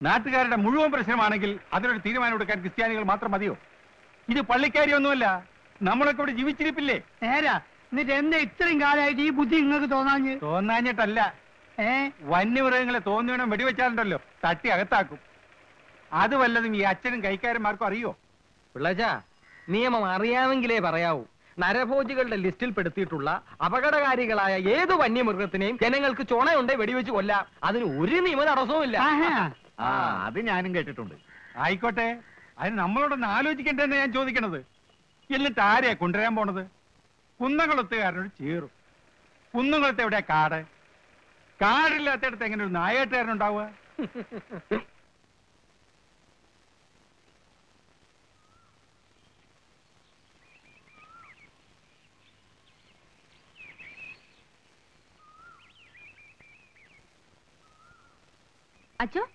നാട്ടുകാരുടെ മുഴുവൻ പ്രശ്നമാണെങ്കിൽ അതിനൊരു തീരുമാനം എടുക്കാൻ ക്രിസ്ത്യാനികൾ മാത്രം മതിയോ ഇത് പള്ളിക്കാരിയൊന്നുമല്ല നമ്മളൊക്കെ ഇവിടെ ജീവിച്ചിരിപ്പില്ലേ നേരാ എന്നിട്ട് എന്താ ഇത്രയും കാലമായിട്ട് ഈ ബുദ്ധി നിങ്ങൾക്ക് തോന്നാഞ്ഞ് തോന്നാഞ്ഞിട്ടല്ല ഏ വന്യമൃഗങ്ങളെ തോന്നിയണം വെടിവെച്ചാലുണ്ടല്ലോ തട്ടി അകത്താക്കും അത് വല്ലതും ഈ അച്ഛനും കൈക്കാരന്മാർക്കും അറിയോ പിള്ളച്ച നിയമം അറിയാമെങ്കിലേ പറയാവൂ നരഭോജികളുടെ ലിസ്റ്റിൽ പെടുത്തിയിട്ടുള്ള അപകടകാരികളായ ഏത് വന്യമൃഗത്തിനെയും ജനങ്ങൾക്ക് ചുണയുണ്ടേ വെടിവെച്ച് കൊല്ലാം അതിന് ഒരു നിയമ തടസ്സവുമില്ല ആഹാ. ആ അത് ഞാനും കേട്ടിട്ടുണ്ട് ആയിക്കോട്ടെ അതിന് നമ്മളോടൊന്ന് ആലോചിക്കണ്ടെന്ന് ഞാൻ ചോദിക്കണത് എന്നിട്ട് ആരെയാ കൊണ്ടുവരാൻ പോണത് കുന്നംകുളത്തുകാരനോട് ചേറും കുന്നംകുളത്ത് എവിടെയാ കാട് കാടില്ലാത്തടത്ത് എങ്ങനെ ഒരു നായേട്ടുകാരനുണ്ടാവുക അച്ചോ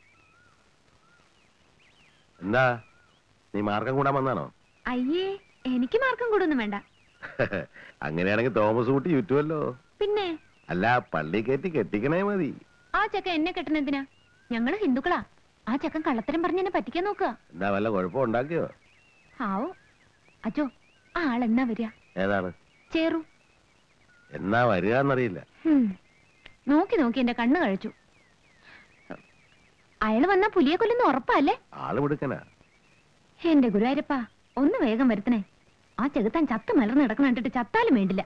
എന്താ നീ മാർഗം കൂടാൻ വന്നാണോ അയ്യേ എനിക്ക് മാർക്കം കൂടൊന്നും വേണ്ട അങ്ങനെയാണെങ്കിൽ തോമസ് കുട്ടി ചുറ്റുമല്ലോ പിന്നെ അല്ല പള്ളി കയറ്റി കെട്ടിക്കണേ മതി ആ ചക്ക എന്നെ കെട്ടുന്നതിനാ ഞങ്ങള് ഹിന്ദുക്കളാ ആ ചക്കൻ കള്ളത്തരം പറഞ്ഞ് എന്നെ പറ്റിക്കാൻ നോക്കുക എന്താ വല്ല കുഴപ്പം ഉണ്ടാക്കിയോ ആവോ അച്ചോ ആ ആളെന്നാ വരിക ഏതാണ് ചേറു എന്നാ വരിക എന്നറിയില്ല ഹും. നോക്കി നോക്കി എന്റെ കണ്ണ് കഴിച്ചു അയാള് വന്നാ പുലിയെ കൊല്ലുന്ന ഉറപ്പല്ലേ ആള് മിടുക്കനാ എന്റെ ഗുരുവായൂരപ്പ ഒന്ന് വേഗം വരുത്തണേ ആ ചെകുത്താൻ ചത്ത് മലർന്ന് കിടക്കണ കണ്ടിട്ട് ചത്താലും വേണ്ടില്ല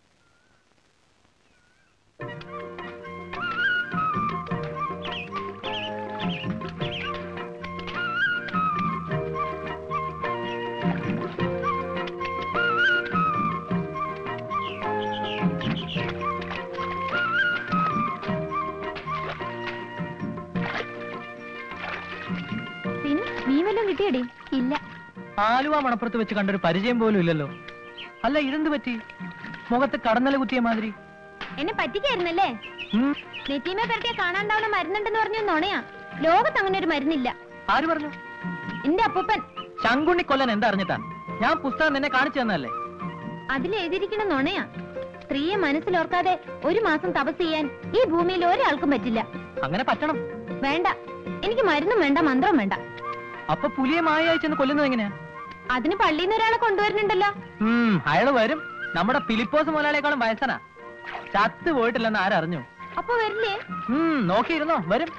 പിന്നെ മീൻ വല്ലതും കിട്ടിയടി ഇല്ല ആലുവ മണപ്പുറത്ത് വെച്ച് കണ്ടൊരു പരിചയം പോലും ഇല്ലല്ലോ അല്ല ഇതെന്ത് പറ്റി മുഖത്ത് കടന്നല കുത്തിയ മാതിരി എന്നെ പറ്റിക്കായിരുന്നല്ലേ ഉം, നെറ്റീമെ പെരട്ടിയ കാണാണ്ടാവുന്ന മരുന്നുണ്ടെന്ന് പറഞ്ഞു നുണയാ ലോകത്ത് അങ്ങനെ ഒരു മരുന്നില്ല ആര് പറഞ്ഞു എന്റെ അപ്പൂപ്പൻ ശങ്കുണ്ണി കൊല്ലൻ എന്താ അറിഞ്ഞിട്ടാ ഞാൻ പുസ്തകം നിന്നെ കാണിച്ചു തന്നല്ലേ അതിൽ എഴുതിയിരിക്കുന്ന നുണയാ സ്ത്രീയെ മനസ്സിലോർക്കാതെ ഒരു മാസം തപസ് ചെയ്യാൻ ഈ ഭൂമിയിൽ ഒരാൾക്കും പറ്റില്ല അങ്ങനെ പറ്റണം വേണ്ട എനിക്ക് മരുന്നും വേണ്ട മന്ത്രവും വേണ്ട അപ്പൊ പുലിയെ മായയായി ചെന്ന് കൊല്ലുന്നത് എങ്ങനെയാ അതിന് പള്ളിയിൽ നിന്ന് ഒരാളെ കൊണ്ടുവരുന്നുണ്ടല്ലോ ഉം അയാള് വരും നമ്മുടെ ഫിലിപ്പോസ് മുതലാളിയേക്കാളും വയസ്സനാ ചത്ത് പോയിട്ടില്ലെന്ന് ആരറിഞ്ഞു അപ്പൊ വരില്ലേ ഉം നോക്കിയിരുന്നോ വരും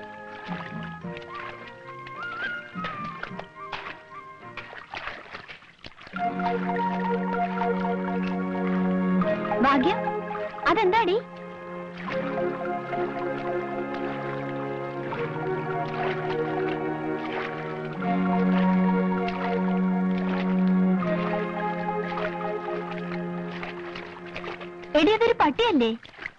ഭാഗ്യം അതെന്താടി എടി അതൊരു പട്ടിയല്ലേ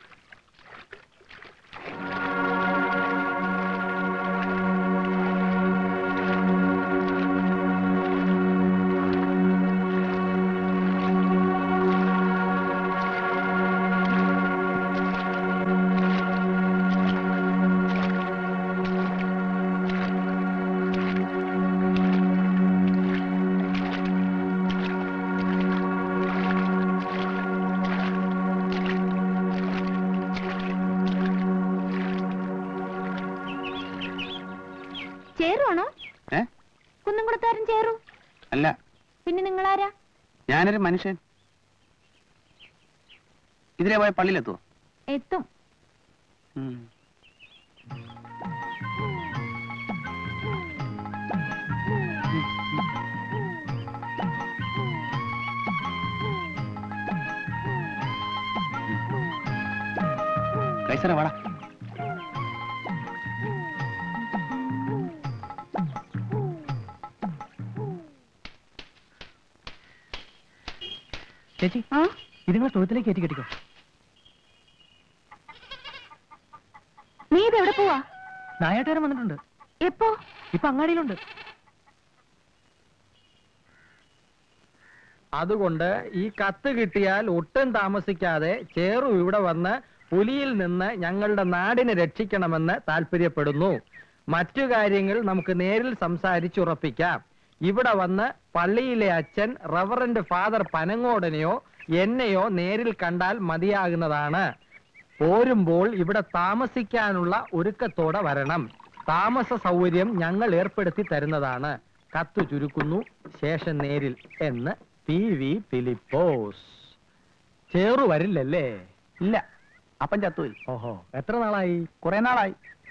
ചേറുവാണോ ഏ കുന്നംകുളത്താരൻ ചേറു അല്ല പിന്നെ നിങ്ങളാരാ ഞാനൊരു മനുഷ്യൻ ഇതിലെ പോയ പള്ളിയിലെത്തുവോ എത്തും കൈസറ വാടാ ചേച്ചി ആ ഇതിങ്ങൾ തൊഴുത്തിലേക്ക് കയറ്റി കെട്ടിക്കോ നീ ഇത് എവിടെ പോവാ നായാട്ടുകാരൻ വന്നിട്ടുണ്ട് എപ്പോ ഇപ്പൊ അങ്ങാടിയിലുണ്ട് അതുകൊണ്ട് ഈ കത്ത് കിട്ടിയാൽ ഒട്ടും താമസിക്കാതെ ചേറു ഇവിടെ വന്ന് പുലിയിൽ നിന്ന് ഞങ്ങളുടെ നാടിനെ രക്ഷിക്കണമെന്ന് താല്പര്യപ്പെടുന്നു മറ്റു കാര്യങ്ങൾ നമുക്ക് നേരിൽ സംസാരിച്ചുറപ്പിക്കാം ഇവിടെ വന്ന് പള്ളിയിലെ അച്ഛൻ റവറന്റ് ഫാദർ പനങ്ങോടനെയോ എന്നെയോ നേരിൽ കണ്ടാൽ മതിയാകുന്നതാണ് പോരുമ്പോൾ ഇവിടെ താമസിക്കാനുള്ള ഒരുക്കത്തോടെ വരണം താമസ സൗകര്യം ഞങ്ങൾ ഏർപ്പെടുത്തി തരുന്നതാണ് കത്ത് ചുരുക്കുന്നു ശേഷം നേരിൽ എന്ന് പി വി ഫിലിപ്പോസ് ചേറു വരില്ലല്ലേ ഇല്ല അപ്പൻ ചത്തുപോയി ഓഹോ എത്ര നാളായി കുറെ നാളായി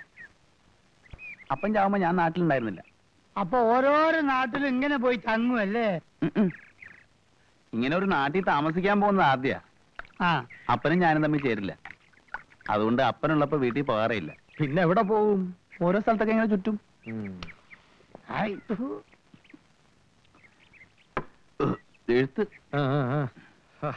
അപ്പൻ ചാവുമ്പോ ഞാൻ നാട്ടിലുണ്ടായിരുന്നില്ല അപ്പൊ ഓരോരോ നാട്ടിലും ഇങ്ങനെ പോയി തങ്ങുമല്ലേ ഉം ഉം. ഇങ്ങനെ ഒരു നാട്ടിൽ താമസിക്കാൻ പോകുന്നത് ആദ്യ ആ അപ്പനും ഞാനും തമ്മിൽ ചേരില്ല അതുകൊണ്ട് അപ്പനുള്ളപ്പോ വീട്ടിൽ പോകാറില്ല പിന്നെ എവിടെ പോവും ഓരോ സ്ഥലത്തൊക്കെ ഇങ്ങനെ ചുറ്റും ഹായ്. എഴുത്ത് ആ, ആ, ആ. ആ.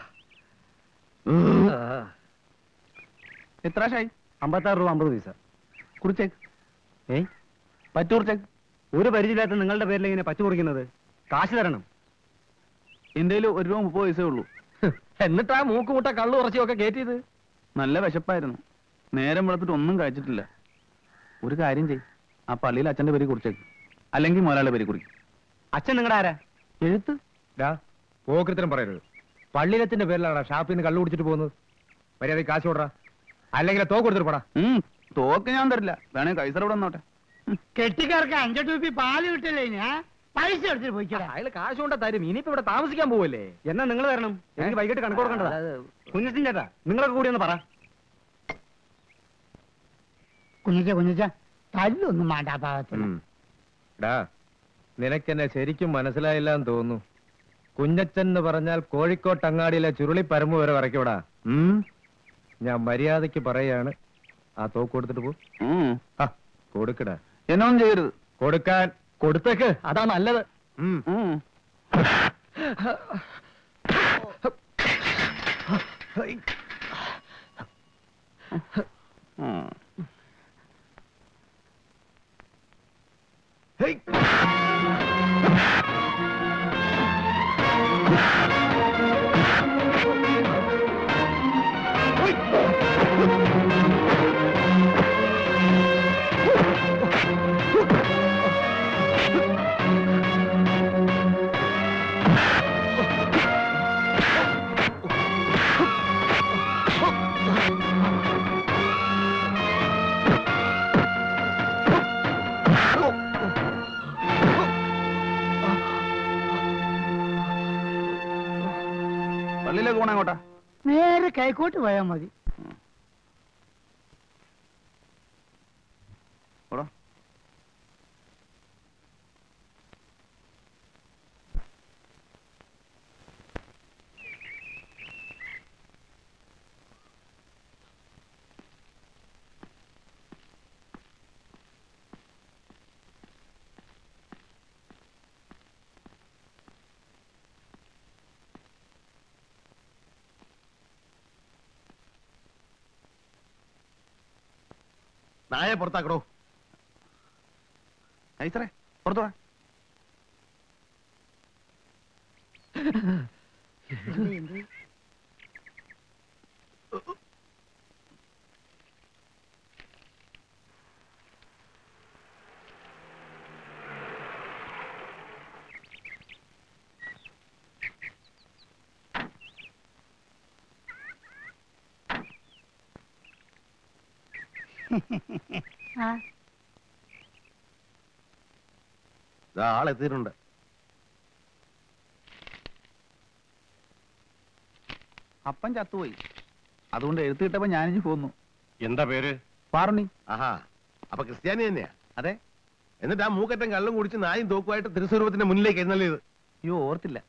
ആ. എത്ര ഷായി അമ്പത്താറ് രൂപ അമ്പത് പൈസ കുറിച്ചേക്ക് ഏയ് പറ്റൂർച്ചേക്ക് ഒരു പരിചയമില്ലാത്ത നിങ്ങളുടെ പേരിൽ ഇങ്ങനെ പച്ച കുറിക്കുന്നത് കാശ് തരണം എന്റെ കയ്യിൽ ഒരു രൂപ മുപ്പത് പൈസേ ഉള്ളൂ എന്നിട്ടാ മൂക്കുമുട്ട കള്ളു ഉറച്ചിയൊക്കെ കയറ്റിയത് നല്ല വിശപ്പായിരുന്നു നേരം വെളുത്തിട്ട് ഒന്നും കഴിച്ചിട്ടില്ല ഒരു കാര്യം ചെയ് ആ പള്ളിയിൽ അച്ഛന്റെ പേര് കുറിച്ചേക്ക് അല്ലെങ്കിൽ മുതലാളിയുടെ പേര് കുറിക്കും അച്ഛൻ നിങ്ങളുടെ ആരാ എഴുത്ത് പോകൃത്തരം പറയരുത് പള്ളിയിലത്തിന്റെ പേരിലാണ് ഷാപ്പിൽ നിന്ന് കള്ളു കുടിച്ചിട്ട് പോകുന്നത് മര്യാദ കാശ് കൊടുറാ അല്ലെങ്കിൽ തോക്ക് കൊടുത്തിട്ട് പോടാ ഉം, തോക്ക് ഞാൻ തരില്ല വേണേ കൈസർ ഇവിടെ വന്നോട്ടെ കെട്ടിക്കാർക്ക് അഞ്ചെട്ട് രൂപ പാല് കിട്ടില്ലേ ഞാൻ പൈസ എടുത്തിട്ട് പോയിക്കടാ അയാൾ കാശ് കൊണ്ട് തരും ഇനിയിപ്പോ ഇവിടെ താമസിക്കാൻ പോവല്ലേ എന്നാ നിങ്ങൾ തരണം എനിക്ക് വൈകിട്ട് കണക്ക് കൊടുക്കണ്ടതാ കുഞ്ഞിൻ ചേട്ടാ നിങ്ങളൊക്കെ കൂടി ഒന്ന് പറ കുഞ്ഞിച്ച കുഞ്ഞിച്ച തല്ലൊന്നും വേണ്ട ആ പാവത്തിന് ഡാ നിനക്കെന്നെ ശരിക്കും മനസ്സിലായില്ല എന്ന് തോന്നുന്നു കുഞ്ഞച്ചൻ എന്ന് പറഞ്ഞാൽ കോഴിക്കോട്ട് അങ്ങാടിയിലെ ചുരുളി പരമ്പ് വരെ വരയ്ക്കൂടാ ഉം? ഞാൻ മര്യാദയ്ക്ക് പറയാണ് ആ തോക്ക് കൊടുത്തിട്ട് പോ ഉം. ആ, കൊടുക്കടാ എന്നൊന്നും ചെയ്യരുത് കൊടുക്കാൻ കൊടുത്തേക്ക് അതാ നല്ലത് ഉം. ഉം. ഉം. പള്ളിയിലേക്ക് പോണേ അങ്ങോട്ടാ നേരെ കൈക്കോട്ട് പോയാൽ മതി പോടാ. നായെ പുറത്താക്കടോ കൈസറേ പുറത്തു വാ ദാ ആളെത്തിയിട്ടുണ്ട് അപ്പൻ ചത്തുപോയി അതുകൊണ്ട് എഴുത്ത് കിട്ടപ്പോ ഞാനിഞ്ഞ് പോന്നു എന്താ പേര് പാറുണി ആഹാ അപ്പൊ ക്രിസ്ത്യാനി തന്നെയാ അതെ എന്നിട്ട് ആ മൂക്കറ്റം കള്ളും കുടിച്ച് നായും തോക്കുമായിട്ട് തിരുസ്വരൂപത്തിന്റെ മുന്നിലേക്ക് എഴുന്നള്ളിയത് അയ്യോ ഓർത്തില്ല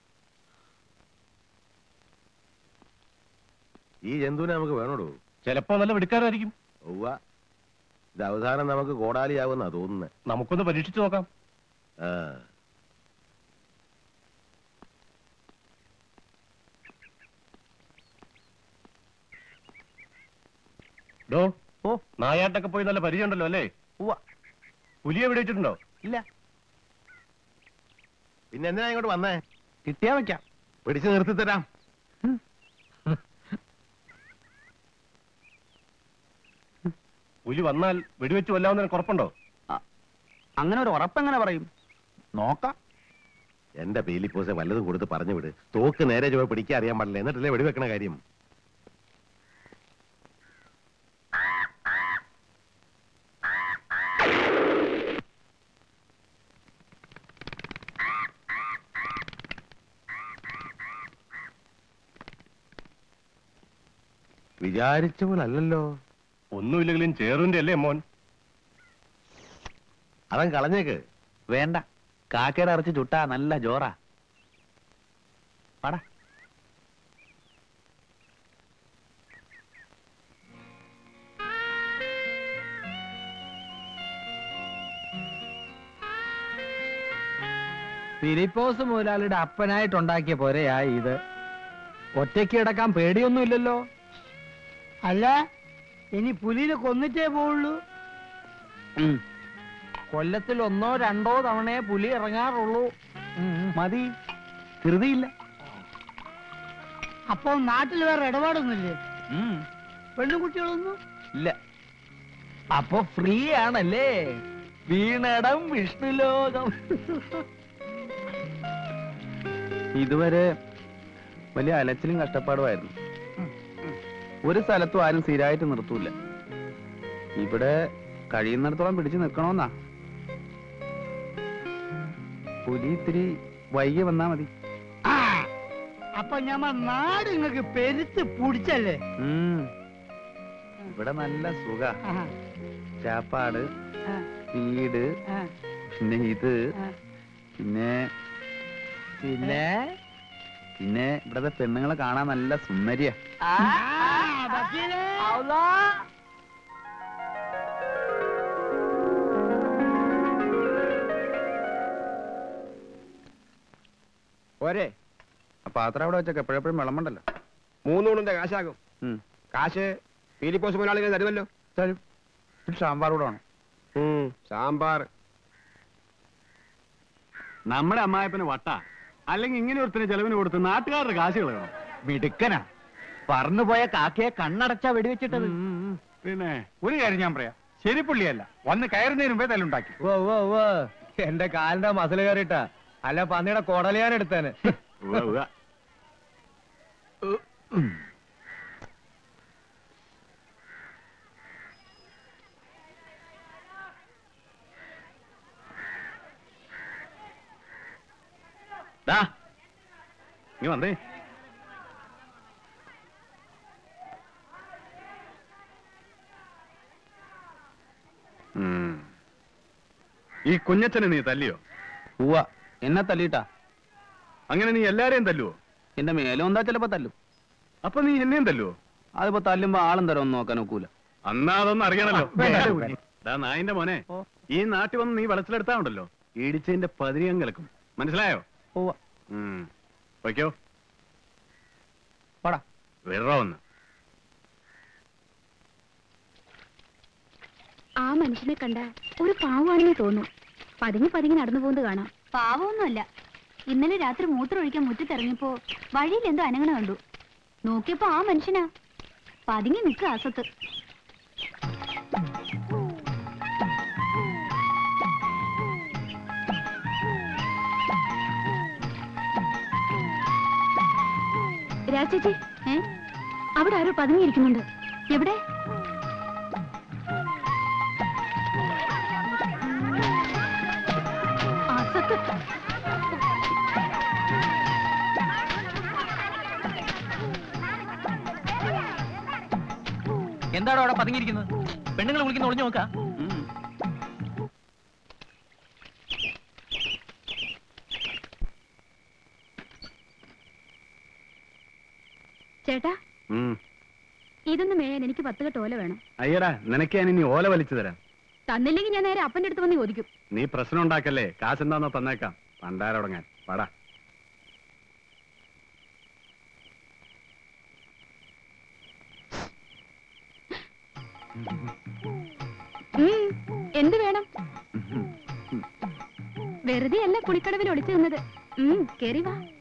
ഈ ജന്തുവിനെ നമുക്ക് വേണോടോ ചിലപ്പോ നല്ല വെടിക്കാരായിരിക്കും ഒവ്വ ഇത് അവസാനം നമുക്ക് കോടാലിയാവുന്നാ തോന്നുന്നത് നമുക്കൊന്ന് പരീക്ഷിച്ചു നോക്കാം ആ ഡോ ഓ നായാട്ടൊക്കെ പോയി നല്ല പരിചയമുണ്ടല്ലോ അല്ലേ ഉവ്വ പുലിയെ വെടിവെച്ചിട്ടുണ്ടോ ഇല്ല പിന്നെ എന്തിനാ ഇങ്ങോട്ട് വന്നേ കിട്ടിയാ വെക്കാം പിടിച്ചു നിർത്തി തരാം പുലി വന്നാൽ വെടിവെച്ച് കൊല്ലാവുന്നതിന് കുറപ്പുണ്ടോ അങ്ങനെ ഒരു ഉറപ്പെങ്ങനെ പറയും നോക്കാം എന്റെ പേലിപ്പോസെ വല്ലതും കൊടുത്ത് പറഞ്ഞു വിട് തോക്ക് നേരെ ചുവ പിടിക്കാൻ അറിയാൻ പാടില്ല എന്നിട്ടല്ലേ വെടിവെക്കണ കാര്യം വിചാരിച്ച പോലെ അല്ലല്ലോ ഒന്നുമില്ലെങ്കിലും ചേറുവിന്റെ അല്ലേ മോൻ അവൻ കളഞ്ഞേക്ക് വേണ്ട കാക്കയുടെ ഇറച്ചി ചുട്ടാ നല്ല ജോറാ പാടാ ഫിലിപ്പോസ് മുതലാളിയുടെ അപ്പനായിട്ടുണ്ടാക്കിയ പോരെയാ ഇത് ഒറ്റയ്ക്ക് കിടക്കാൻ പേടിയൊന്നുമില്ലല്ലോ അല്ല ഇനി പുലിനെ കൊന്നിട്ടേ പോവുള്ളൂ കൊല്ലത്തിൽ ഒന്നോ രണ്ടോ തവണയെ പുലി ഇറങ്ങാറുള്ളൂ ഉം, ഉം. മതി ധൃതിയില്ല അപ്പൊ നാട്ടിൽ വേറെ ഇടപാടൊന്നുമില്ലേ ഉം. പെണ്ണുകുട്ടികളൊന്നും ഇല്ല അപ്പൊ ഫ്രീ ആണല്ലേ വീണടം വിഷ്ണുലോകം ഇതുവരെ വലിയ അലച്ചിലും കഷ്ടപ്പാടുമായിരുന്നു ഒരു സ്ഥലത്തും ആരും സ്ഥിരമായിട്ട് നിർത്തൂല ഇവിടെ കഴിയുന്നിടത്തോളം പിടിച്ചു നിൽക്കണമെന്നാ പുലി ഇത്തിരി വൈകി വന്നാ മതി ആ അപ്പൊ ഞമ്മ നാട് നിങ്ങക്ക് പെരുത്ത് പുടിച്ചല്ലേ ഉം. ഇവിടെ നല്ല സുഖ ആഹാ, ചാപ്പാട് ആ, വീട് ആ, പിന്നെ ഇത് ആ. പിന്നെ പിന്നെ പിന്നെ ഇവിടത്തെ പെണ്ണുങ്ങളെ കാണാൻ നല്ല സുന്ദരിയാ ആ, വക്കീലേ. പോരെ ആ പാത്രം അവിടെ വെച്ചൊക്കെ എപ്പോഴെപ്പോഴും വിളമ്പണ്ടല്ലോ മൂന്നൂണിന്റെ കാശാകും ഉം. കാശ് ഫിലിപ്പോസ് മുതലാളികൾ തരുമല്ലോ തരും ഒരു സാമ്പാർ കൂടെ വേണം ഉം, സാമ്പാർ നമ്മുടെ അമ്മായപ്പന് വട്ട അല്ലെങ്കിൽ ഇങ്ങനെ ഒരുത്തിന് ചെലവിന് കൊടുത്ത് നാട്ടുകാരുടെ കാശ് കളയണം മിടുക്കനാ പറന്നുപോയ കാക്കയെ കണ്ണടച്ചാ വെടിവെച്ചിട്ടത് പിന്നെ ഒരു കാര്യം ഞാൻ പറയാം ശരി പുള്ളിയല്ല വന്ന് കയറുന്നതിന് മുമ്പേ തല്ലുണ്ടാക്കി ഓ ഓ ഓ എന്റെ കാലിന്റെ മസിൽ കയറിയിട്ടാ അല്ല പന്നിയുടെ കുടലിയാൻ എടുത്തേന് ഉവ്വ, ഉവ്വ. ദാ, ഇങ്ങ് വന്നേ ഉം. ഈ കുഞ്ഞച്ചനെ നീ തല്ലിയോ ഉവ്വ എന്നെ തല്ലിട്ടാ അങ്ങനെ നീ എല്ലാരെയും തല്ലുവോ എന്റെ മേലും എന്താ ചിലപ്പോ തല്ലും അപ്പൊ നീ എന്നെയും തല്ലുവോ അതിപ്പോ തല്ലുമ്പോ ആളും തരം ഒന്നും നോക്കാൻ ഒക്കൂല അന്നാ അതൊന്നും അറിയണല്ലോ വേണ്ട. ഡാ നായിന്റെ മോനെ ഈ നാട്ടിൽ വന്ന് നീ വെളച്ചിലെടുത്താ ഉണ്ടല്ലോ ഇടിച്ചതിന്റെ പതിരിയം കിളക്കും മനസ്സിലായോ ഉവ്വ ഉം. വയ്ക്കോ പടാ വിറ ഒന്ന് ആ മനുഷ്യനെ കണ്ട ഒരു പാവമാണെന്ന് തോന്നും പതുങ്ങി പതുങ്ങി നടന്നു പോകുന്നത് കാണാം പാവമൊന്നുമല്ല ഇന്നലെ രാത്രി മൂത്രമൊഴിക്കാൻ മുറ്റത്തിറങ്ങിയപ്പോ വഴിയിൽ എന്തോ അനങ്ങണ കണ്ടു നോക്കിയപ്പോ ആ മനുഷ്യനാ പതുങ്ങി നിൽക്കുക അസത്ത് രാജേച്ചി ഏ അവിടെ ആരോ പതുങ്ങിയിരിക്കുന്നുണ്ട് എവിടെ അസത്ത് എന്താണോ അവിടെ പതുങ്ങിയിരിക്കുന്നത് പെണ്ണുങ്ങൾ വിളിക്കുന്ന ഒളിഞ്ഞു നോക്കാ ഉം. ചേട്ടാ ഉം. ഇതൊന്ന് മേയാൻ എനിക്ക് പത്ത് കെട്ട് ഓല വേണം അയ്യടാ നിനക്ക് ഞാൻ ഇനി ഓല വലിച്ചു തരാം തന്നില്ലെങ്കിൽ ഞാൻ നേരെ അപ്പന്റെ അടുത്ത് വന്ന് ചോദിക്കും നീ പ്രശ്നം ഉണ്ടാക്കല്ലേ കാശെന്താന്നോ തന്നേക്കാം പണ്ടാരടങ്ങാൻ പടാ ഉം, എന്ത് വേണം വെറുതെ അല്ല കുളിക്കടവിൽ ഒളിച്ചു നിന്നത് ഉം കേറി വാ